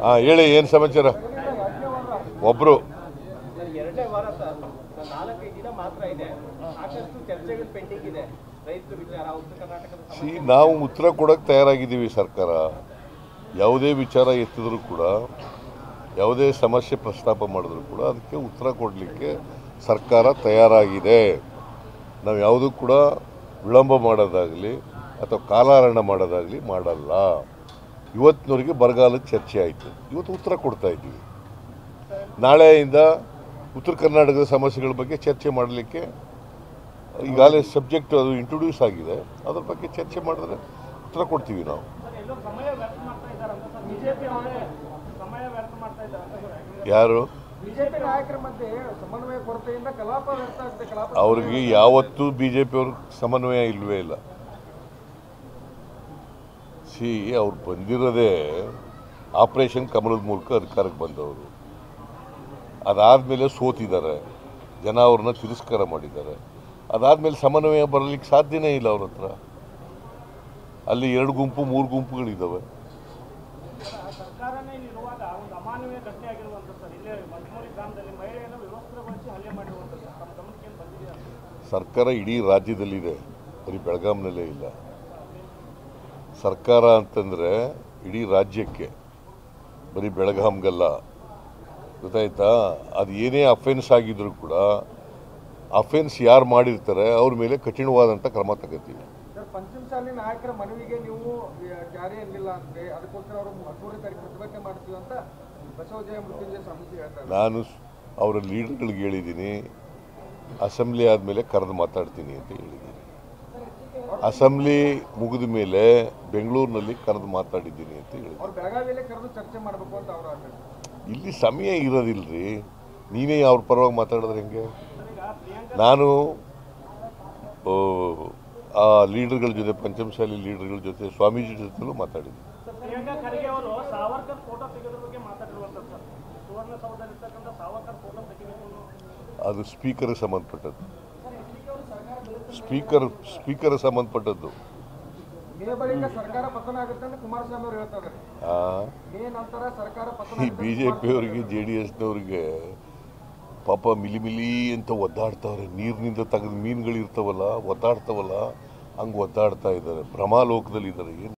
ಹಾಂ ಹೇಳಿ ಏನು ಸಮಾಚಾರ ಒಬ್ಬರು ಸರ್, ಎರಡನೇ ವಾರ ಸರ್ ನಾಲ್ಕೈದು ದಿನ ಮಾತ್ರ ಇದೆ ಸಾಕಷ್ಟು ಚರ್ಚೆಗಳು ಪೆಂಡಿಂಗ್ ಇದೆ ರೈತರ ವಿಚಾರ ಉತ್ತರ ಕರ್ನಾಟಕದ ಸಿ ನಾವು ಉತ್ತರ ಕೊಡೋಕ್ಕೆ ತಯಾರಾಗಿದ್ದೀವಿ ಸರ್ಕಾರ ಯಾವುದೇ ವಿಚಾರ ಎತ್ತಿದ್ರು ಕೂಡ ಯಾವುದೇ ಸಮಸ್ಯೆ ಪ್ರಸ್ತಾಪ ಮಾಡಿದ್ರು ಕೂಡ ಅದಕ್ಕೆ ಉತ್ತರ ಕೊಡಲಿಕ್ಕೆ ಸರ್ಕಾರ ತಯಾರಾಗಿದೆ ನಾವು ಯಾವುದೂ ಕೂಡ ವಿಳಂಬ ಮಾಡೋದಾಗಲಿ ಅಥವಾ ಕಾಲಹರಣ ಮಾಡೋದಾಗಲಿ ಮಾಡಲ್ಲ ಇವತ್ತಿನವರೆಗೆ ಬರಗಾಲದ ಚರ್ಚೆ ಆಯಿತು ಇವತ್ತು ಉತ್ತರ ಕೊಡ್ತಾ ಇದ್ದೀವಿ ನಾಳೆಯಿಂದ ಉತ್ತರ ಕರ್ನಾಟಕದ ಸಮಸ್ಯೆಗಳ ಬಗ್ಗೆ ಚರ್ಚೆ ಮಾಡಲಿಕ್ಕೆ ಈಗಾಗಲೇ ಸಬ್ಜೆಕ್ಟ್ ಅದು ಇಂಟ್ರೊಡ್ಯೂಸ್ ಆಗಿದೆ ಅದ್ರ ಬಗ್ಗೆ ಚರ್ಚೆ ಮಾಡಿದ್ರೆ ಉತ್ತರ ಕೊಡ್ತೀವಿ ನಾವು ಎಲ್ಲೋ ಸಮಯ ವ್ಯರ್ಥ ಮಾಡ್ತಾ ಇದ್ದಾರೆ ಅಂತ ಸರ್ ಬಿಜೆಪಿ ಅವರೇ ಸಮಯ ವ್ಯರ್ಥ ಮಾಡ್ತಾ ಇದ್ದಾರೆ ಯಾರು ಬಿಜೆಪಿ ನಾಯಕರ ಮಧ್ಯೆ ಸಮನ್ವಯ ಕೊರತೆಯಿಂದ ಕಲಾಪ ವ್ಯರ್ಥ ಆಗ್ತದೆ ಕಲಾಪ ಅವ್ರಿಗೆ ಯಾವತ್ತೂ ಬಿ ಜೆ ಪಿಯವ್ರ ಸಮನ್ವಯ ಇಲ್ಲವೇ ಇಲ್ಲ ಸಿ ಅವ್ರು ಬಂದಿರೋದೇ ಆಪರೇಷನ್ ಕಮಲದ ಮೂಲಕ ಅಧಿಕಾರಕ್ಕೆ ಬಂದವರು ಅದಾದಮೇಲೆ ಸೋತಿದ್ದಾರೆ ಜನ ಅವ್ರನ್ನ ತಿರಸ್ಕಾರ ಮಾಡಿದ್ದಾರೆ ಅದಾದಮೇಲೆ ಸಮನ್ವಯ ಬರಲಿಕ್ಕೆ ಸಾಧ್ಯನೇ ಇಲ್ಲ ಅವ್ರ ಹತ್ರ ಅಲ್ಲಿ ಎರಡು ಗುಂಪು ಮೂರು ಗುಂಪುಗಳಿದ್ದಾವೆ ಸರ್ಕಾರನೇ ಇರುವಾಗ ಒಂದು ಅಮಾನವೀಯ ಘಟನೆ ಆಗಿರುವಂಥದ್ದು ಸರ್ ಇಲ್ಲೇ ಮಜ್ಮೂರಿ ಗ್ರಾಮದಲ್ಲಿ ಮಹಿಳೆಯನ್ನು ವ್ಯವಸ್ಥೆಗೊಳಿಸಿ ಹಲ್ಲೆ ಮಾಡಿರುವಂಥದ್ದು ತಮ್ಮ ಗಮನಕ್ಕೆ ಏನು ಬಂದಿದೆ ಅಂತ ಸರ್ಕಾರ ಇಡೀ ರಾಜ್ಯದಲ್ಲಿದೆ ಬರೀ ಬೆಳಗಾಂನಲ್ಲೇ ಇಲ್ಲ ಸರ್ಕಾರ ಅಂತಂದರೆ ಇಡೀ ರಾಜ್ಯಕ್ಕೆ ಬರೀ ಬೆಳಗಾಂಗಲ್ಲ ಗೊತ್ತಾಯ್ತಾ ಅದು ಏನೇ ಅಫೆನ್ಸ್ ಆಗಿದ್ರು ಕೂಡ ಅಫೆನ್ಸ್ ಯಾರು ಮಾಡಿರ್ತಾರೆ ಅವ್ರ ಮೇಲೆ ಕಠಿಣವಾದಂಥ ಕ್ರಮ ತಗೋತೀವಿ ಸರ್ ಪಂಚಮಸಾಲಿ ನಾಯಕರ ಮನವಿಗೆ ನೀವು ಜಾರಿ ಅನ್ನಿಲ್ಲ ಅಂದ್ರೆ ಅದಕ್ಕೋಸ್ಕರ ಅವರು ಹದಿಮೂರನೇ ತಾರೀಕು ಪ್ರತಿಭಟನೆ ಮಾಡ್ತೀವಿ ಅಂತ ಬಸವಜಯ ಮೃತ್ಯುಂಜಯ ಸ್ವಾಮೀಜಿ ಹೇಳ್ತಾರೆ ನಾನು ಸ್- ಅವರ ಲೀಡರ್ಗಳಿಗೆ ಹೇಳಿದ್ದೀನಿ ಅಸೆಂಬ್ಲಿ ಆದಮೇಲೆ ಕರೆದು ಮಾತಾಡ್ತೀನಿ ಅಂತ ಹೇಳಿದ್ದೀನಿ ಅಸೆಂಬ್ಲಿ ಮುಗಿದ ಮೇಲೆ ಬೆಂಗಳೂರಿನಲ್ಲಿ ಕರೆದು ಮಾತಾಡಿದ್ದೀನಿ ಅಂತ ಹೇಳಿದ್ದೀನಿ ಅವ್ರು ಬೆಳಗಾವಿಯಲ್ಲೇ ಕರೆದು ಚರ್ಚೆ ಮಾಡಬೇಕು ಅಂತ ಅವರು ಹೇಳ್ತಾರೆ ಇಲ್ಲಿ ಸಮಯ ಇರೋದಿಲ್ರಿ ನೀನೇ ಅವ್ರ ಪರವಾಗಿ ಮಾತಾಡಿದ್ರೆ ಹೆಂಗೆ ನಾನು ಆ, ಆ ಲೀಡರ್ಗಳ ಜೊತೆ ಪಂಚಮಶಾಲಿ ಲೀಡರ್ಗಳ ಜೊತೆ ಸ್ವಾಮೀಜಿ ಜೊತೆಲೂ ಮಾತಾಡಿದ್ದೀನಿ ಪ್ರಿಯಾಂಕಾ ಖರ್ಗೆ ಅವರು ಸಾವರ್ಕರ್ ಫೋಟೋ ತೆಗೆದ್ರ ಬಗ್ಗೆ ಮಾತಾಡಿರುವಂಥದ್ದು ಸರ್ ಸುವರ್ಣಸೌಧದಲ್ಲಿರ್ತಕ್ಕಂಥ ಸಾವರ್ಕರ್ ಫೋಟೋ ತೆಗಿಬೇಕು ಅನ್ನೋ ಅದು ಸ್ಪೀಕರ್ಗೆ ಸಂಬಂಧಪಟ್ಟದ್ದು ಸ್ಪೀಕರ್ ಸ್ಪೀಕರ್ ಸಂಬಂಧಪಟ್ಟದ್ದು ಮೇ ಬಳಿಕ ಸರ್ಕಾರ ಪತನ ಆಗುತ್ತೆ ಅಂತ ಕುಮಾರಸ್ವಾಮಿ ಅವರು ಹೇಳ್ತಾ ಇದ್ದಾರೆ ಆ, ಮೇ ನಂತರ ಸರ್ಕಾರ ಪತನ ಈ ಆಗುತ್ತೆ ಬಿ ಜೆ ಪಿಯವರಿಗೆ ಜೆ ಡಿ ಎಸ್ನವ್ರಿಗೆ ಪಾಪ ಮಿಲಿ ಮಿಲಿ ಅಂತ ಒದ್ದಾಡ್ತಾವ್ರೆ ನೀರಿನಿಂದ ತೆಗೆದ ಮೀನುಗಳಿರ್ತಾವಲ್ಲ ಒದ್ದಾಡ್ತಾವಲ್ಲ ಹಂಗೆ ಒದ್ದಾಡ್ತಾ ಇದ್ದಾರೆ ಭ್ರಮಾಲೋಕದಲ್ಲಿ ಇದ್ದಾರೆ ಏನು